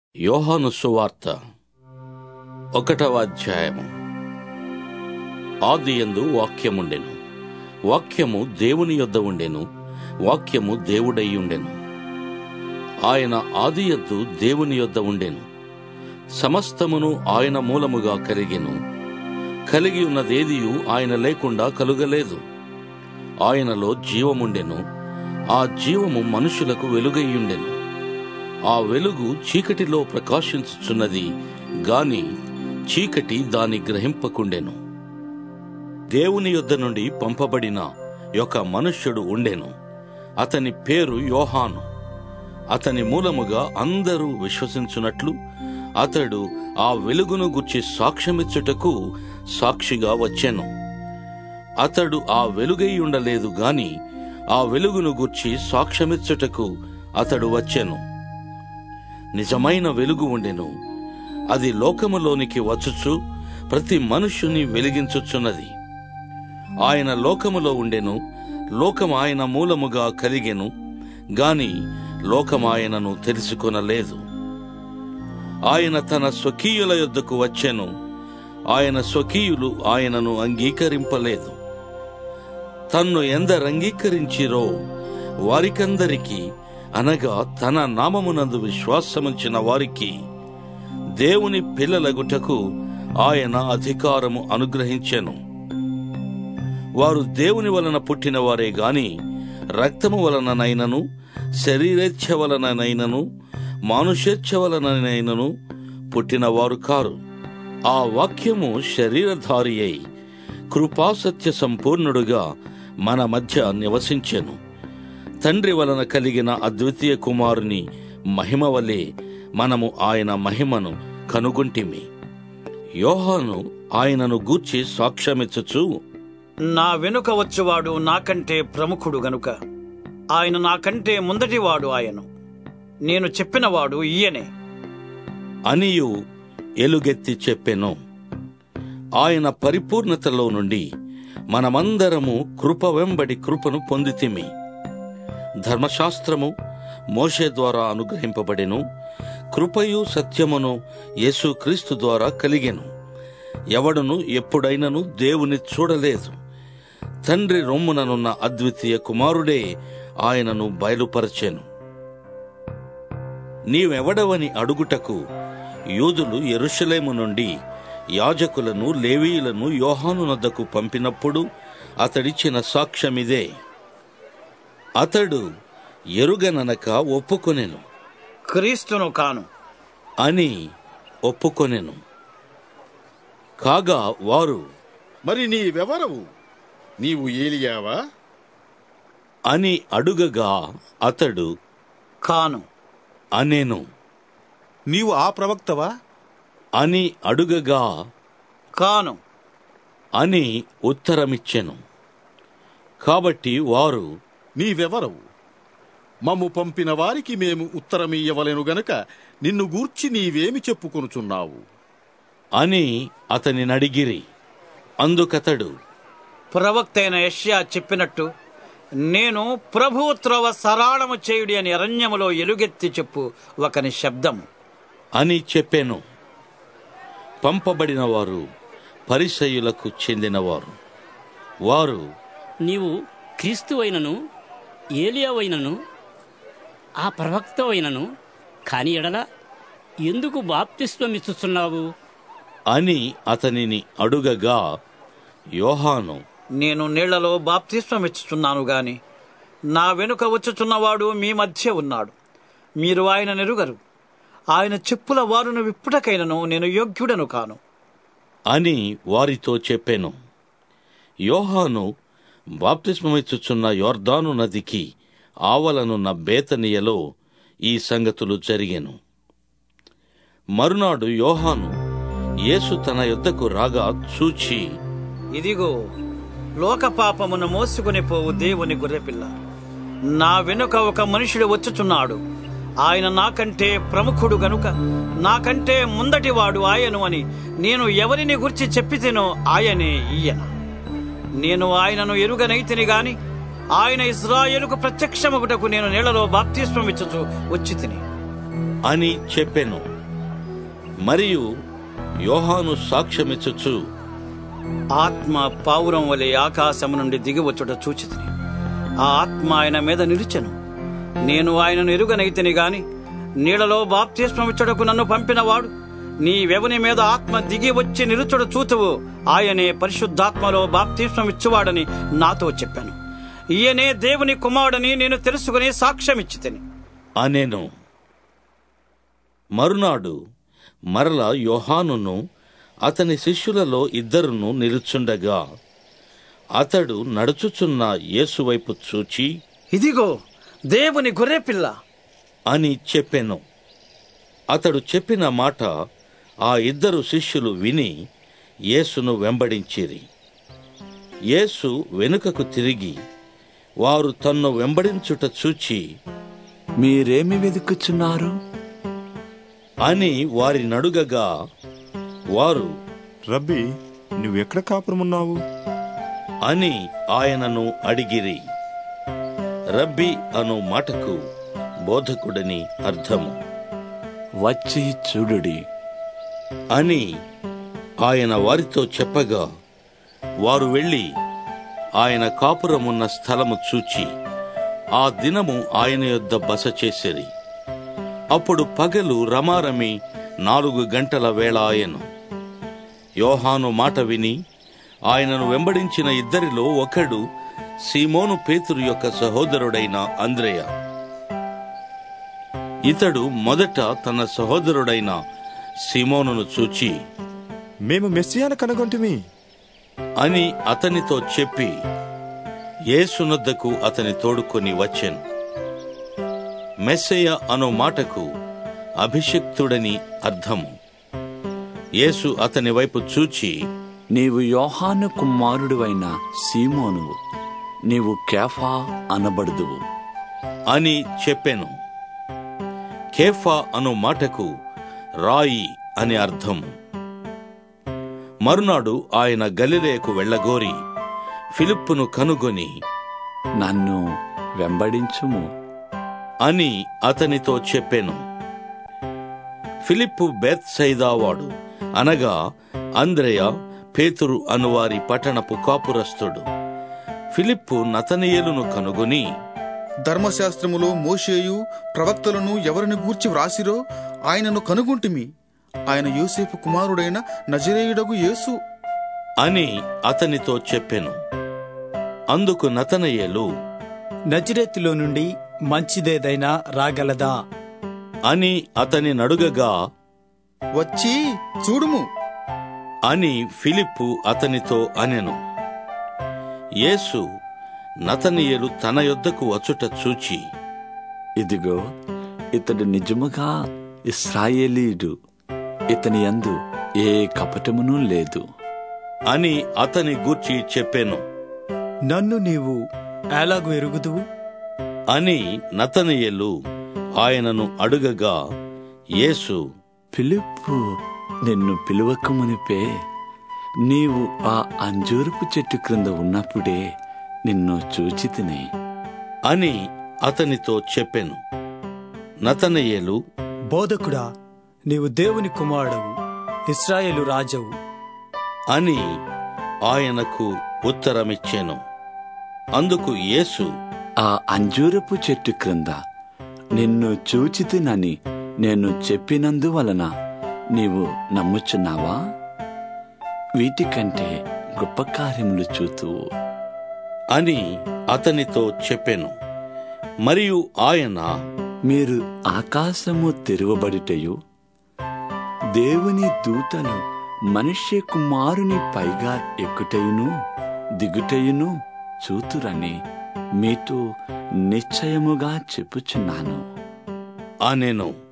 యోహాను సువార్త ఒకటవ అధ్యాయము ఆదియందు వాక్యముండెను వాక్యము దేవుని యొద్ద ఉండెను వాక్యము దేవుడై ఉండెను ఆయన ఆదియద్దు దేవుని యొద్ద ఉండెను సమస్తమును ఆయన మూలముగా కలిగెను కలిగి ఉన్నదేదియు ఆయన లేకుండా కలుగలేదు ఆయనలో జీవముండెను ఆ జీవము మనుషులకు వెలుగయ్యుండెను ఆ వెలుగు చీకటిలో ప్రకాశించుచున్నది గాని చీకటి దాని గ్రహింపకుండెను దేవుని యొద్ద నుండి పంపబడిన ఒక మనుష్యుడు ఉండెను అతని పేరు యోహాను అతని మూలముగా అందరూ విశ్వసించున్నట్లు అతడు ఆ వెలుగును గుర్చి సాక్ష్యమిచ్చుటకు సాక్షిగా వచ్చెను అతడు ఆ వెలుగై ఉండలేదు గాని ఆ వెలుగును గుర్చి సాక్ష్యమిచ్చుటకు అతడు వచ్చెను నిజమైన వెలుగు ఉండెను అది లోకములోనికి వచ్చుచు ప్రతి మనుష్యుని వెలిగించుచున్నది ఆయన లోకములో ఉండెను లోకం ఆయన మూలముగా కలిగెను గాని లోకం ఆయనను తెలుసుకొనలేదు ఆయన తన స్వకీయుల యొద్దకు వచ్చెను ఆయన స్వకీయులు ఆయనను అంగీకరింపలేదు తన్ను ఎందరు అంగీకరించిరో వారికందరికీ అనగా తన నామమునందు విశ్వాసముంచిన వారికి దేవుని పిల్లలగుటకు ఆయన అధికారము అనుగ్రహించెను వారు దేవుని వలన పుట్టిన వారే గాని రక్తము వలననైనను శరీరేచ్ఛ వలననైనను మానుషేచ్ఛ వలననైనను పుట్టినవారు కారు ఆ వాక్యము శరీరధారి అయి కృపాసత్య సంపూర్ణుడుగా మన మధ్య నివసించెను తండ్రి వలన కలిగిన అద్వితీయ కుమారుని మహిమ వలె మనము ఆయన మహిమను కనుగొంటిమి యోహాను ఆయనను గూర్చి సాక్ష్యమిచ్చుచు నా వెనుక వచ్చువాడు నాకంటే ప్రముఖుడు గనుక ఆయన నాకంటే ముందటివాడు ఆయను నేను చెప్పినవాడు ఈయనే అనియు ఎలుగెత్తి చెప్పెను ఆయన పరిపూర్ణతలో నుండి మనమందరము కృప వెంబడి కృపను పొందితిమి ధర్మశాస్త్రము మోషే ద్వారా అనుగ్రహింపబడెను కృపయు సత్యమును యేసుక్రీస్తు ద్వారా కలిగెను ఎవడును ఎప్పుడైనను దేవుని చూడలేదు తండ్రి రొమ్ముననున్న అద్వితీయ కుమారుడే ఆయనను బయలుపరచెను నీవెవడవని అడుగుటకు యూదులు ఎరుషలేము నుండి యాజకులను లేవీయులను యోహాను నద్దకు పంపినప్పుడు అతడిచ్చిన సాక్ష్యమిదే అతడు ఎరుగననక ఒప్పుకొనెను క్రీస్తును కాను అని ఒప్పుకొనెను కాగా వారు మరి నీవెవరవు నీవు ఏలియావా అని అడుగగా అతడు కాను అనెను నీవు ఆ ప్రవక్తవా అని అడుగగా కాను అని ఉత్తరమిచ్చెను కాబట్టి వారు నీవెవరవు మమ్ము పంపిన వారికి మేము ఉత్తరమియ్యవలెను గనుక నిన్ను గూర్చి నీవేమి చెప్పుకొనుచున్నావు అని అతని నడిగిరి అందుకతడు ప్రవక్త అయిన యష్యా చెప్పినట్టు నేను ప్రభు త్రోవ సరాళము చేయుడి అని అరణ్యములో ఎలుగెత్తి చెప్పు ఒకని శబ్దము అని చెప్పెను పంపబడిన వారు పరిసయులకు చెందినవారు వారు నీవు క్రీస్తువైనను ఏలియావైనను ఆ ప్రవక్తవైనను కాని ఎడల ఎందుకు బాప్తిస్వమిచ్చుచున్నావు అని అతనిని అడుగగా యోహాను నేను నీళ్లలో బాప్తిస్వమిచ్చుచున్నాను గాని నా వెనుక వచ్చుచున్నవాడు మీ మధ్య ఉన్నాడు మీరు ఆయన నెరుగరు ఆయన చెప్పుల వారును విప్పుటకైనను నేను యోగ్యుడను కాను అని వారితో చెప్పెను యోహాను బాప్తిస్మమిచ్చుచున్న యోర్దాను నదికి ఆవలనున్న బేతనియలో ఈ సంగతులు జరిగెను మరునాడు యోహాను యేసు తన యొద్దకు రాగా చూచి ఇదిగో లోక పాపమును మోసుకుని పోవు దేవుని గొర్రెపిల్ల నా వెనుక ఒక మనుషుడు వచ్చుచున్నాడు ఆయన నాకంటే ప్రముఖుడు గనుక నాకంటే ముందటివాడు ఆయను అని నేను ఎవరిని గురించి చెప్పితేనో ఆయనే ఈయన నేను ఆయనను ఎరుగనైతిని గాని ఆయన ఇస్రాయేలుకు ప్రత్యక్షమగుటకు నేను నీళ్లలో బాప్తిస్మమిచ్చుచు వచ్చి తిని అని చెప్పెను మరియు యోహాను సాక్ష్యమిచ్చుచు ఆత్మ పావురం వలె ఆకాశము నుండి దిగివచ్చుట చూచితిని ఆ ఆత్మ ఆయన మీద నిలిచెను నేను ఆయనను ఎరుగనైతిని గాని నీళ్లలో బాప్తిస్మమిచ్చుటకు నన్ను పంపినవాడు నీ వెవని మీద ఆత్మ దిగి వచ్చి నిలుచుడు చూతువు ఆయనే పరిశుద్ధాత్మలో బాప్తిస్మమిచ్చువాడని నాతో చెప్పాను ఈయనే దేవుని కుమారుడని నేను తెలుసుకుని సాక్ష్యమిచ్చి తిని అనెను మరునాడు మరల యోహానును అతని శిష్యులలో ఇద్దరును నిలుచుండగా అతడు నడుచుచున్న యేసువైపు చూచి ఇదిగో దేవుని గొర్రెపిల్ల అని చెప్పెను అతడు చెప్పిన మాట ఆ ఇద్దరు శిష్యులు విని యేసును వెంబడించిరి యేసు వెనుకకు తిరిగి వారు తన్ను వెంబడించుట చూచి మీరేమి వెతుకుచున్నారు అని వారి నడుగగా వారు రబ్బీ నువ్వెక్కడ కాపురమున్నావు అని ఆయనను అడిగిరి రబ్బీ అను మాటకు బోధకుడని అర్థము వచ్చి చూడుడి అని ఆయన వారితో చెప్పగా వారు వెళ్ళి ఆయన కాపురమున్న స్థలము చూచి ఆ దినము ఆయన యొద్ద బస చేసిరి అప్పుడు పగలు రమారమి నాలుగు గంటల వేళ ఆయను యోహాను మాట విని ఆయనను వెంబడించిన ఇద్దరిలో ఒకడు సీమోను పేతురు యొక్క సహోదరుడైన అంద్రేయ ఇతడు మొదట తన సహోదరుడైన సీమోనును చూచి మేము మెస్సియాను కనుగొంటిమి అని అతనితో చెప్పి యేసునొద్దకు అతని తోడుకొని వచ్చెను మెస్సయ్య అను మాటకు అభిషిక్తుడని అర్థము యేసు అతని వైపు చూచి నీవు యోహాను కుమారుడువైన సీమోనువు నీవు కేఫా అనబడుదువు అని చెప్పెను కేఫా అను మాటకు రాయి అని అర్థము మరునాడు ఆయన గలిలేకు వెళ్ళగోరి ఫిలిప్పును కనుగొని నన్ను వెంబడించుము అని అతనితో చెప్పెను ఫిలిప్పు బెత్సైదావాడు అనగా అంద్రయ పేతురు అనువారి పట్టణపు కాపురస్తుడు ఫిలిప్పు నతనీయులను కనుగొని ధర్మశాస్త్రములో మోషేయు ప్రవక్తలను ఎవరిని గూర్చి వ్రాసిరో ఆయనను కనుగొంటిమి ఆయన యోసేపు కుమారుడైన నజరేయుడగు యేసు అని అతనితో చెప్పెను అందుకు నతనయేలు నజరేతులో నుండి మంచిదేదైనా రాగలదా అని అతని నడుగగా వచ్చి చూడుము అని ఫిలిప్పు అతనితో అనెను యేసు నతనీయులు తన యొద్దకు వచ్చుట చూచి ఇదిగో ఇతడు నిజముగా ఇస్రాయేలీయుడు ఇతని యందు ఏ కపటమును లేదు అని అతని గూర్చి చెప్పెను నన్ను నీవు ఎలాగు ఎరుగుదువు అని నతనయేలు ఆయనను అడుగగా యేసు ఫిలిప్పు నిన్ను పిలువకమునిపే నీవు ఆ అంజూరపు చెట్టు క్రింద ఉన్నప్పుడే నిన్ను చూచి తిని అని అతనితో చెప్పెను నతనయేలు బోధకుడా నీవు దేవుని కుమారుడవు ఇస్రాయేలు రాజవు అని ఆయనకు ఉత్తరమిచ్చెను అందుకు యేసు ఆ అంజూరపు చెట్టు క్రింద నిన్ను చూచితినని నేను చెప్పినందువలన నీవు నమ్ముచున్నావా వీటికంటే గొప్ప కార్యములు చూతువు అని అతనితో చెప్పెను మరియు ఆయన మీరు ఆకాశము తెరువబడిటయు దేవుని దూతలు మనుష్య కుమారుని పైగా ఎక్కుటయును దిగుటయును చూతురని మీతో నిశ్చయముగా చెప్పుచున్నాను అనెను